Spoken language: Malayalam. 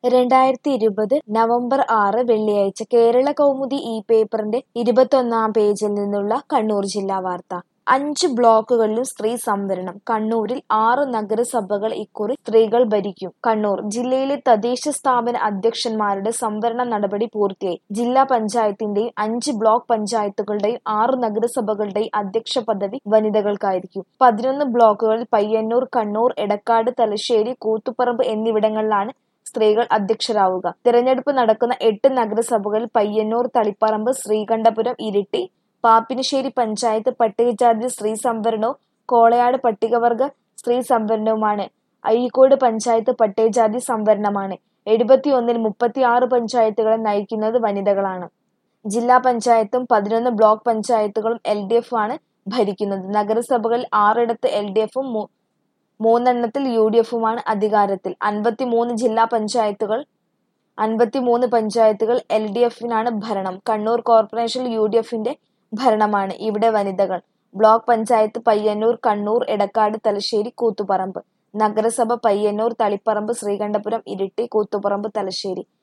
രണ്ടായിരത്തി ഇരുപത് നവംബർ ആറ് വെള്ളിയാഴ്ച കേരള കൗമുദി ഈ പേപ്പറിന്റെ ഇരുപത്തൊന്നാം പേജിൽ നിന്നുള്ള കണ്ണൂർ ജില്ലാ വാർത്ത അഞ്ച് ബ്ലോക്കുകളിലും സ്ത്രീ സംവരണം കണ്ണൂരിൽ ആറ് നഗരസഭകൾ ഇക്കുറി സ്ത്രീകൾ ഭരിക്കും കണ്ണൂർ ജില്ലയിലെ തദ്ദേശ സ്ഥാപന അധ്യക്ഷന്മാരുടെ സംവരണ നടപടി പൂർത്തിയായി ജില്ലാ പഞ്ചായത്തിന്റെയും അഞ്ച് ബ്ലോക്ക് പഞ്ചായത്തുകളുടെയും ആറ് നഗരസഭകളുടെയും അധ്യക്ഷ പദവി വനിതകൾക്കായിരിക്കും പതിനൊന്ന് ബ്ലോക്കുകളിൽ പയ്യന്നൂർ കണ്ണൂർ എടക്കാട് തലശ്ശേരി കൂത്തുപറമ്പ് എന്നിവിടങ്ങളിലാണ് സ്ത്രീകൾ അധ്യക്ഷരാവുക തിരഞ്ഞെടുപ്പ് നടക്കുന്ന എട്ട് നഗരസഭകളിൽ പയ്യന്നൂർ തളിപ്പറമ്പ് ശ്രീകണ്ഠപുരം ഇരിട്ടി പാപ്പിനിശ്ശേരി പഞ്ചായത്ത് പട്ടികജാതി സ്ത്രീ സംവരണവും കോളയാട് പട്ടികവർഗ സ്ത്രീ സംവരണവുമാണ് അഴീക്കോട് പഞ്ചായത്ത് പട്ടികജാതി സംവരണമാണ് എഴുപത്തിയൊന്നിൽ മുപ്പത്തിയാറ് പഞ്ചായത്തുകളെ നയിക്കുന്നത് വനിതകളാണ് ജില്ലാ പഞ്ചായത്തും പതിനൊന്ന് ബ്ലോക്ക് പഞ്ചായത്തുകളും എൽ ഡി എഫ് ആണ് ഭരിക്കുന്നത് നഗരസഭകളിൽ ആറിടത്ത് എൽ ഡി എഫും മൂന്നെണ്ണത്തിൽ യു ഡി എഫുമാണ് അധികാരത്തിൽ അൻപത്തിമൂന്ന് ജില്ലാ പഞ്ചായത്തുകൾ അൻപത്തിമൂന്ന് പഞ്ചായത്തുകൾ എൽ ഡി എഫിനാണ് ഭരണം കണ്ണൂർ കോർപ്പറേഷനിൽ യു ഡി എഫിന്റെ ഭരണമാണ് ഇവിടെ വനിതകൾ ബ്ലോക്ക് പഞ്ചായത്ത് പയ്യന്നൂർ കണ്ണൂർ എടക്കാട് തലശ്ശേരി കൂത്തുപറമ്പ് നഗരസഭ പയ്യന്നൂർ തളിപ്പറമ്പ് ശ്രീകണ്ഠപുരം ഇരിട്ടി കൂത്തുപറമ്പ് തലശ്ശേരി